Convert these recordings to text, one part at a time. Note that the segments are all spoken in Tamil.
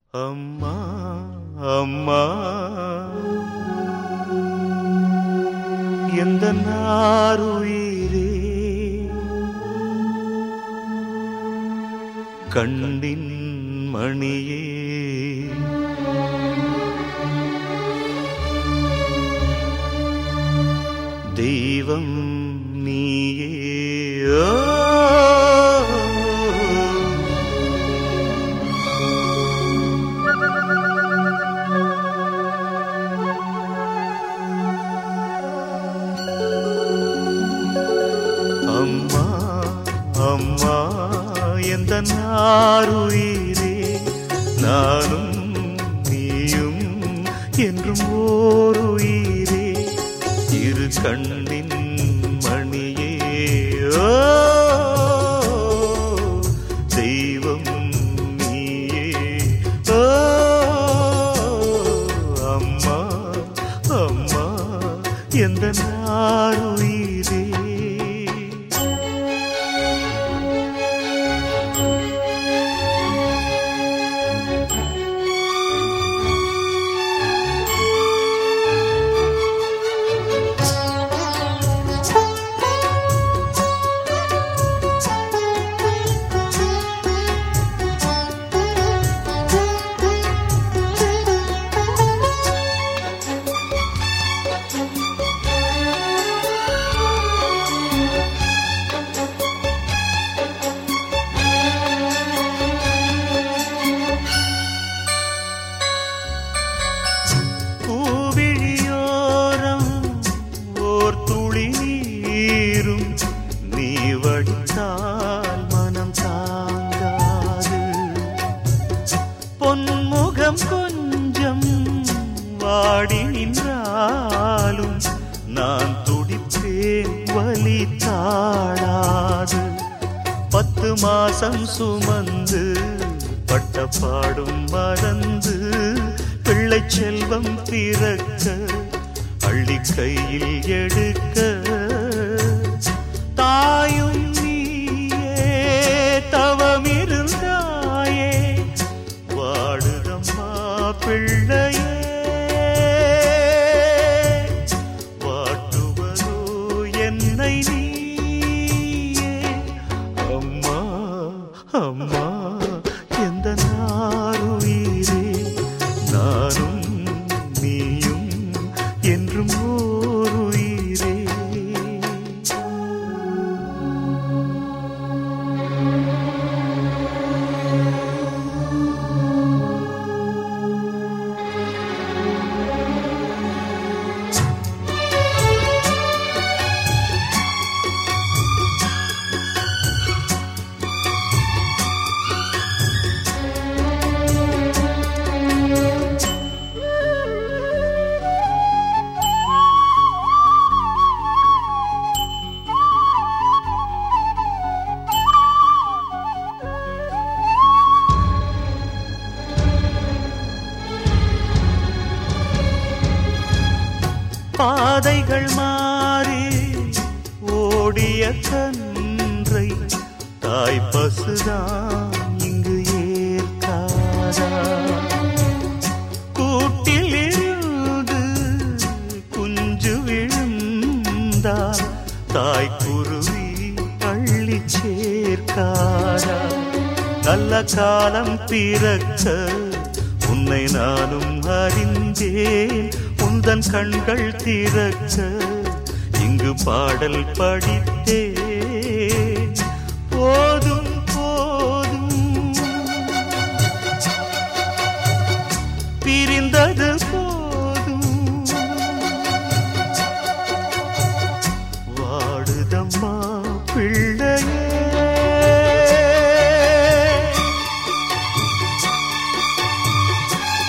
அம்மா அம்மா எந்த நாருயிரே கண்ணின் மணியே தெய்வம் நீயே ஓ. அம்மா அம்மா எந்த நாருயிரே நானும் நீயும் என்றும் ஓருயிரே இரு கண்ணின் மணியே ஓ தெய்வம் நீயே ஓ அம்மா அம்மா எந்த நாருயிரே பூவிழியோரம் ஓர் துளி நீரும் நீ வடித்தால் மனம் தாங்காது பொன்முகம் கொஞ்சம் வாடி நின்றாலும் நான் துடிப்பேன் வலி தாழாது பத்து மாசம் சுமந்து பட்ட பாடும் மறந்து பிள்ளை செல்வம் பிறக்க அள்ளி கையில் எடுக்க தாயும் நீயே தவமிருந்தாயே வாடுதம்மா பிள்ளையே வாட்டுவதோ என்னை நீயே அம்மா அம்மா எந்த நாருயிரே நானும் நீயும் என்றும் ஓருயிரே பாதைகள் மாறி ஓடிய கன்றை தாய் பசுதான் இங்கு ஏற்காதா கூட்டில் இருந்து குஞ்சு விழுந்தால் தாய் குருவி பள்ளி சேர்க்காதா நல்ல காலம் பிறக்க உன்னை நானும் அறிந்தேன் உந்தன் கண்கள் திறக்க இங்கு பாடல் படித்தேன் போதும் போதும் பிரிந்தது போதும் வாடுதம்மா பிள்ளையே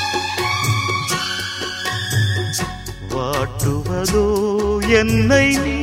வாட்டுவதோ என்னை நீ